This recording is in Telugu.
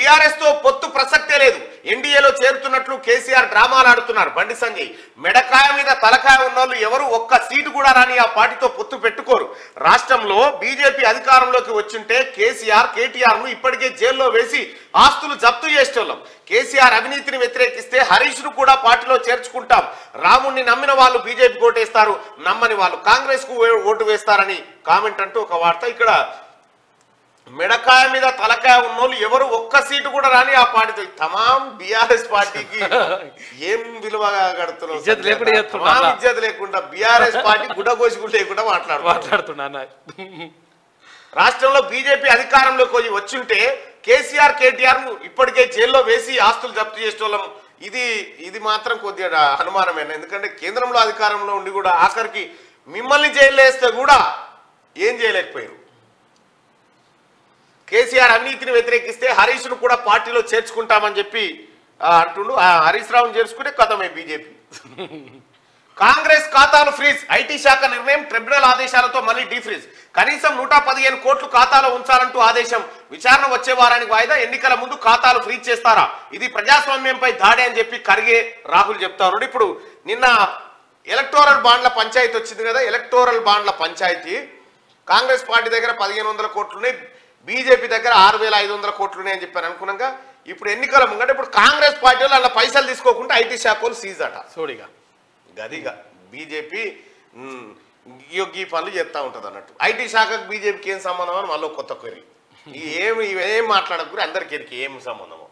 బీఆర్ఎస్ తో పొత్తు ప్రసక్తే లేదు ఎన్డీఏలో చేరుతున్నట్లు కేసీఆర్ డ్రామాలు ఆడుతున్నారు బండి సంజయ్ మెడకాయ మీద తలకాయ ఉన్నోళ్ళు ఎవరు ఒక్క సీటు కూడా రాని ఆ పార్టీతో పొత్తు పెట్టుకోరు రాష్ట్రంలో బీజేపీ అధికారంలోకి వచ్చింటే కేసీఆర్ కేటీఆర్ ను ఇప్పటికే జైల్లో వేసి ఆస్తులు జప్తు చేసేటోళ్ళం కేసీఆర్ అవినీతిని వ్యతిరేకిస్తే హరీష్ ను కూడా పార్టీలో చేర్చుకుంటాం రాముణ్ణి నమ్మిన వాళ్ళు బీజేపీ ఓటేస్తారు నమ్మని వాళ్ళు కాంగ్రెస్ కు ఓటు వేస్తారని కామెంట్ అంటూ ఒక వార్త ఇక్కడ మెడకాయ మీద తలకాయ ఉన్నోళ్ళు ఎవరు ఒక్క సీటు కూడా రాని ఆ పార్టీతో తమాం బీఆర్ఎస్ పార్టీకి ఏం విలువ కడుతున్నారు ఇజ్జత్ లేకుండా చేస్తున్నారు తమాం అలా. ఇజ్జత్ లేకుండా బీఆర్ఎస్ పార్టీ గుడ్డగోసి కూడా లేకుండా మాట్లాడుతున్నారు మాట్లాడుతున్నా అన్న. రాష్ట్రంలో బీజేపీ అధికారంలోకి వచ్చి- వచ్చుంటే కేసీఆర్ కేటీఆర్ ను ఇప్పటికే జైల్లో వేసి ఆస్తులు జప్తు చేసేటోళ్ళం ఇది ఇది మాత్రం కొద్దిగా అనుమానమైన ఎందుకంటే కేంద్రంలో అధికారంలో ఉండి కూడా ఆఖరికి మిమ్మల్ని జైల్లో వేస్తే కూడా ఏం చేయలేకపోయారు కేసీఆర్ అవినీతిని వ్యతిరేకిస్తే హరీష్ ను కూడా పార్టీలో చేర్చుకుంటామని చెప్పి ఆ, అంటుండు ఆ హరీష్ రావును చేర్చుకుంటే కథమే బీజేపీ కాంగ్రెస్ ఖాతాలు ఫ్రీజ్ ఐటీ శాఖ నిర్ణయం ట్రిబ్యునల్ ఆదేశాలతో మళ్ళీ డీఫ్రీజ్ కనీసం నూట పదిహేను కోట్లు ఖాతాలో ఉంచాలంటూ ఆదేశం విచారణ వచ్చే వారానికి వాయిదా ఎన్నికల ముందు ఖాతాలు ఫ్రీజ్ చేస్తారా ఇది ప్రజాస్వామ్యంపై దాడి అని చెప్పి కరిగే రాహుల్ చెప్తారు ఇప్పుడు నిన్న ఎలక్టోరల్ బాండ్ల పంచాయతీ వచ్చింది కదా ఎలక్టోరల్ బాండ్ల పంచాయతీ కాంగ్రెస్ పార్టీ దగ్గర పదిహేను వందల కోట్లున్నాయి బీజేపీ దగ్గర ఆరు వేల ఐదు వందల కోట్లున్నాయి అని చెప్పారు అనుకున్నాక ఇప్పుడు ఎన్నికల ముంగట ఇప్పుడు కాంగ్రెస్ పార్టీ వాళ్ళు అలా పైసలు తీసుకోకుండా ఐటీ శాఖ వాళ్ళు సీజ్ అట చూడిగా గదిగా బీజేపీ ఈ పనులు చేస్తూ ఉంటుంది అన్నట్టు ఐటీ శాఖకు బీజేపీకి ఏం సంబంధం అని మళ్ళీ కొత్త క్వరీ ఈ ఏమి ఏం మాట్లాడకూరి అందరికి ఎరికి ఏం సంబంధము